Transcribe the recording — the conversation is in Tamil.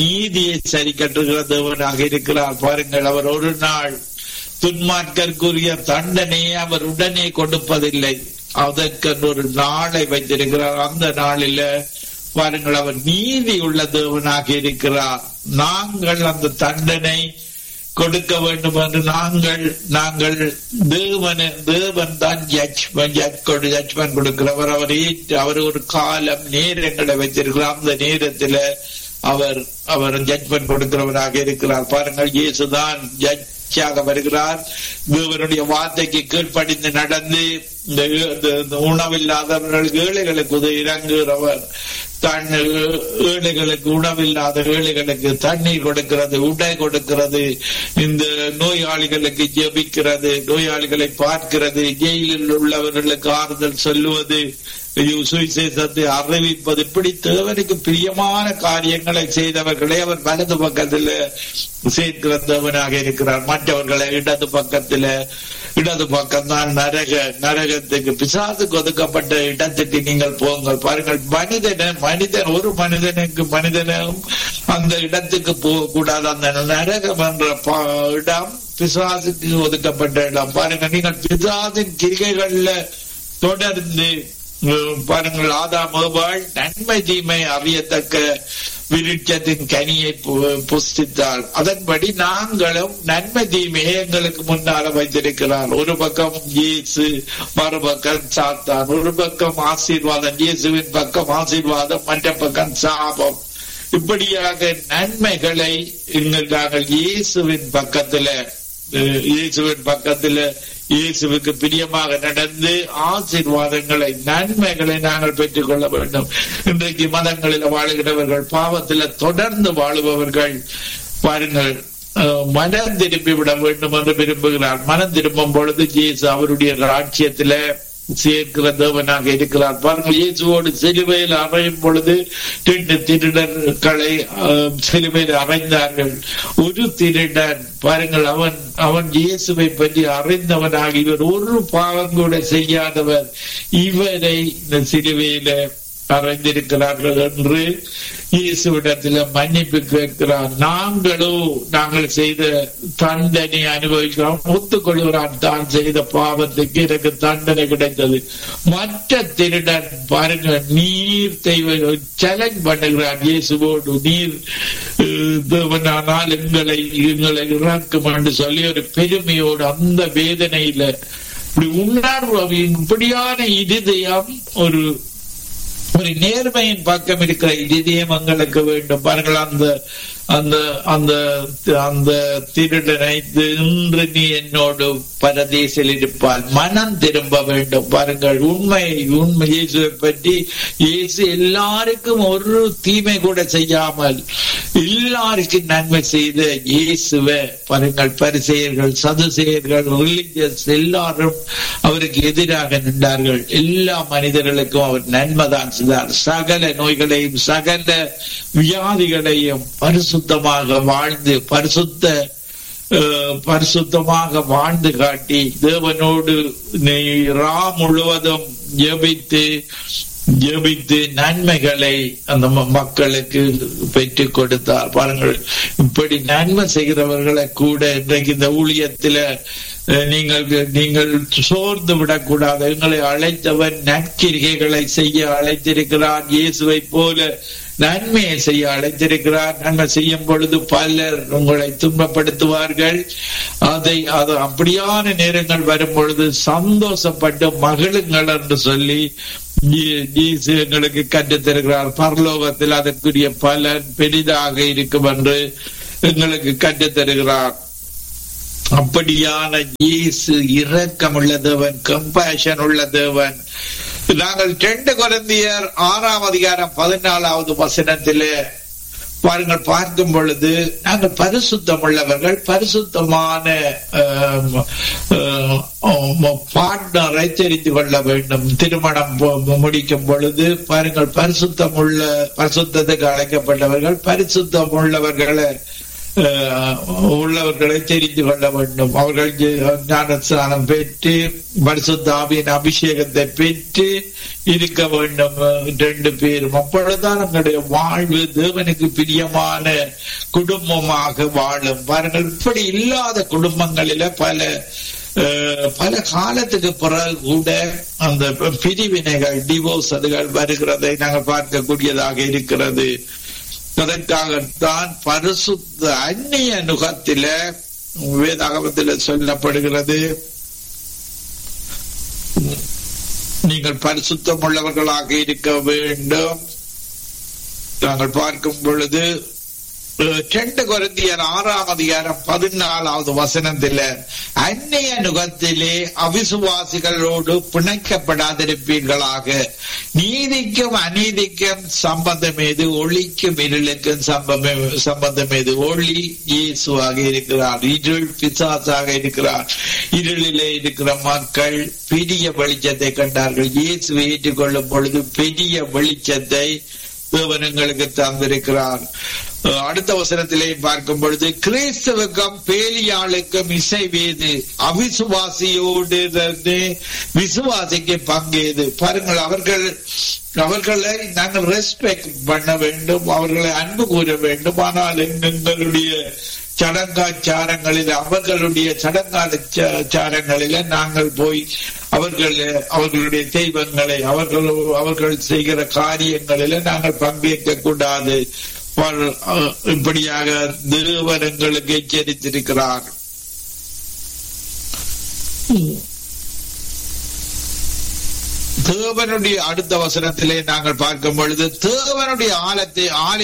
நீதியை சரி கட்டுகிற தேவனாக இருக்கிறார் பாருங்கள் அவர் ஒரு நாள் துன்மார்க்கருக்குரிய தண்டனையை அவர் உடனே கொடுப்பதில்லை அதற்கு ஒரு நாளை வைத்திருக்கிறார் அந்த நாளில பாருங்கள் அவர் நீதி உள்ள தேவனாக இருக்கிறார் நாங்கள் அந்த தண்டனை கொடுக்க வேண்டும் என்று நாங்கள் நாங்கள் தேவன தேவன் தான் ஜட்ஜ்மெண்ட் ஜட்ஜ்மெண்ட் கொடுக்கிறவர் அவர் ஏற்று அவர் ஒரு காலம் நேரங்களை வைத்திருக்கிறார் அந்த நேரத்துல அவர் அவர் ஜட்ஜ்மெண்ட் கொடுக்கிறவராக இருக்கிறார் பாருங்கள் இயேசுதான் ஜட்ஜாக வருகிறார் தேவனுடைய வார்த்தைக்கு கீழ்ப்படிந்து நடந்து இந்த இந்த உணவில்லாதவர்கள் ஏழைகளுக்கு உதவி இறங்குகிறவர் தன் ஏழைகளுக்கு உணவில்லாத ஏழைகளுக்கு தண்ணீர் கொடுக்கிறது உடை கொடுக்கிறது இந்த நோயாளிகளுக்கு ஜெபிக்கிறது நோயாளிகளை பார்க்கிறது ஜெயிலில் உள்ளவர்களுக்கு ஆறுதல் சொல்லுவது சுவிசேஷத்தை அறிவிப்பது இப்படி தேவனுக்கு பிரியமான காரியங்களை செய்தவர்களை அவர் வலது பக்கத்தில் சேர்க்கிற தேவனாக இருக்கிறார் மற்றவர்களை இடது பக்கத்துல இடது பக்கம் தான் நரக நரகத்துக்கு பிசாசுக்கு ஒதுக்கப்பட்ட இடத்துக்கு நீங்கள் போங்கள் பாருங்கள் மனிதன மனிதன் ஒரு மனிதனுக்கு மனிதனும் அந்த இடத்துக்கு போக கூடாது அந்த நரகம் என்ற இடம் பிசாசுக்கு ஒதுக்கப்பட்ட இடம் பாருங்க நீங்கள் பிசாசின் கிரிகைகள்ல தொடர்ந்து பாருங்கள் ஆதாம் ஏவாள் நன்மை தீமை அறியத்தக்க விருட்சத்தின் கனியை புஸ்தித்தாள் அதன்படி நாங்களும் நன்மை தீமையை எங்களுக்கு முன்னால வைத்திருக்கிறார் ஒரு பக்கம் இயேசு மறுபக்கம் சாத்தான் ஒரு பக்கம் ஆசீர்வாதம் இயேசுவின் பக்கம் ஆசீர்வாதம் மற்ற பக்கம் சாபம் இப்படியாக நன்மைகளை எங்கள் நாங்கள் இயேசுவின் பக்கத்துல இயேசுவின் பக்கத்துல இயேசுவுக்கு பிரியமாக நடந்து ஆசீர்வாதங்களை நன்மைகளை நாங்கள் பெற்றுக் கொள்ள வேண்டும் இன்றைக்கு மதங்களில் வாழுகிறவர்கள் பாவத்தில் தொடர்ந்து வாழுபவர்கள் பாருங்கள் மனம் திரும்பி விட வேண்டும் என்று விரும்புகிறார் மனம் திரும்பும் பொழுது ஜேசு அவருடைய ராட்சியத்தில சேர்க்கிற தேவனாக இருக்கிறார் பாருங்கள் இயேசுவோடு சிலுவையில் அறையும் பொழுது ரெண்டு திருடர்களை சிலுவையில் அறைந்தார்கள் ஒரு திருடன் பாருங்கள் அவன் அவன் இயேசுவை பற்றி அறிந்தவனாக இவர் ஒரு பாவம் கூட செய்யாதவர் இவரை இந்த சிலுவையில அறைந்திருக்கிறார்கள் என்று இயேசுவிடத்தில் மன்னிப்பு கேட்கிறார் நாங்களோ நாங்கள் செய்த தண்டனை அனுபவிக்கிறோம் ஒத்துக்கொள்கிறான் தான் செய்த பாவத்துக்கு எனக்கு தண்டனை கிடைத்தது மற்ற திருடன் பாருங்க நீர் தெய்வ சேலஞ்ச் பண்ணுகிறார் இயேசுவோடு நீர் தேவனானால் எங்களை எங்களை இறக்கும் என்று சொல்லி ஒரு பெருமையோடு அந்த வேதனையில இப்படி உணர்வு இப்படியான இருதயம் ஒரு ஒரு நேர்மையின் பக்கம் இருக்கிற இதயம் எங்களுக்கு வேண்டும் பாருங்கள் அந்த அந்த அந்த அந்த திருடனை இன்று நீ என்னோடு பரதேசில் இருப்பால் மனம் திரும்ப வேண்டும் பாருங்கள் உண்மை உண்மை இயேசுவை பற்றி இயேசு எல்லாருக்கும் ஒரு தீமை கூட செய்யாமல் எல்லாருக்கும் நன்மை செய்த இயேசுவை பாருங்கள் பரிசெயர்கள் சதுசெயர்கள் ரிலிஜியஸ் எல்லாரும் அவருக்கு எதிராக நின்றார்கள் எல்லா மனிதர்களுக்கும் அவர் நன்மைதான் செய்தார் சகல நோய்களையும் சகல வியாதிகளையும் பரிசுத்தமாக வாழ்ந்து பரிசுத்த பரிசுத்தமாக வாழ்ந்து காட்டி தேவனோடு ரா முழுவதும் ஜபித்து ஜபித்து நன்மைகளை அந்த மக்களுக்கு பெற்றுக் கொடுத்தார் பாருங்கள் இப்படி நன்மை செய்கிறவர்களை கூட இன்றைக்கு இந்த ஊழியத்தில நீங்கள் நீங்கள் சோர்ந்து விடக்கூடாது எங்களை அழைத்தவன் நற்கிரிகைகளை செய்ய அழைத்திருக்கிறார் இயேசுவை போல நன்மையை செய்ய அழைத்திருக்கிறார் நன்மை செய்யும் பொழுது பலர் உங்களை துன்பப்படுத்துவார்கள் அதை அது அப்படியான நேரங்கள் வரும் பொழுது சந்தோஷப்பட்டு மகிழுங்கள் என்று சொல்லி ஜீசு எங்களுக்கு கற்றுத்தருகிறார் பரலோகத்தில் அதற்குரிய பலன் பெரிதாக இருக்கும் என்று எங்களுக்கு கற்றுத்தருகிறார் அப்படியான இயேசு இரக்கம் உள்ள தேவன் கம்பேஷன் உள்ள தேவன் நாங்கள் ரெண்டு குழந்தையர் ஆறாம் அதிகாரம் பதினாலாவது வசனத்திலே பாருங்கள் பார்க்கும் பொழுது நாங்கள் பரிசுத்தம் உள்ளவர்கள் பரிசுத்தமான பார்ட்னரை தெரிந்து கொள்ள வேண்டும் திருமணம் முடிக்கும் பொழுது பாருங்கள் பரிசுத்தம் உள்ள பரிசுத்தத்துக்கு அழைக்கப்பட்டவர்கள் பரிசுத்தம் உள்ளவர்களை அஹ், உள்ளவர்களை தெரிந்து கொள்ள வேண்டும் அவர்கள் ஜெ- ஞானஸ்நானம் பெற்று பரிசுத்தாவியின் அபிஷேகத்தை பெற்று இருக்க வேண்டும் அஹ், ரெண்டு பேரும் அப்பொழுதுதான் நம்முடைய வாழ்வு தேவனுக்கு பிரியமான குடும்பமாக வாழும் பாருங்கள் இப்படி இல்லாத குடும்பங்களில பல அஹ், பல காலத்துக்கு பிறகு கூட அந்த பிரிவினைகள் டிவோர்ஸ் அதுகள் வருகிறதை நாங்கள் பார்க்கக்கூடியதாக இருக்கிறது அதற்காகத்தான் பரிசுத்த அந்நிய நுகத்தில வேதாகமத்தில் சொல்லப்படுகிறது நீங்கள் பரிசுத்தம் உள்ளவர்களாக இருக்க வேண்டும் நாங்கள் பார்க்கும் பொழுது அஹ், ரெண்டு கொரிந்தியர் ஆறாம் அதிகாரம் பதினாலாவது வசனத்தில அந்நிய நுகத்திலே அவிசுவாசிகளோடு பிணைக்கப்படாதிருப்பீர்களாக நீதிக்கும் அநீதிக்கும் சம்பந்தம் ஏது ஒளிக்கும் இருளுக்கும் சம்பந்தம் சம்பந்தம் ஏது ஒளி இயேசுவாக இருக்கிறார் இருள் பிசாசாக இருக்கிறார் இருளிலே இருக்கிற மக்கள் பெரிய வெளிச்சத்தை கண்டார்கள் இயேசுவை ஏற்றுக்கொள்ளும் பொழுது பெரிய வெளிச்சத்தை தேவன் எங்களுக்கு தந்திருக்கிறார் அஹ் அடுத்த வசனத்திலே பார்க்கும் பொழுது கிறிஸ்தவுக்கும் பேலியாளுக்கும் இசைவேது அவிசுவாசியோடு இருந்து விசுவாசிக்கு பங்கேது பாருங்கள் அவர்கள் அவர்களை நாங்கள் ரெஸ்பெக்ட் பண்ண வேண்டும் அவர்களை அன்பு கூற வேண்டும் ஆனால் எங்களுடைய சடங்காச்சாரங்களில் அவர்களுடைய சடங்காச்சாரங்களில நாங்கள் போய் அவர்கள் அவர்களுடைய தெய்வங்களை அவர்கள் அவர்கள் செய்கிற காரியங்களில நாங்கள் பங்கேற்க கூடாது பல்- அஹ் இப்படியாக தேவன் எங்களுக்கு எச்சரித்திருக்கிறார் தேவனுடைய அடுத்த வசனத்திலே நாங்கள் பார்க்கும் பொழுது தேவனுடைய ஆலத்தை ஆலய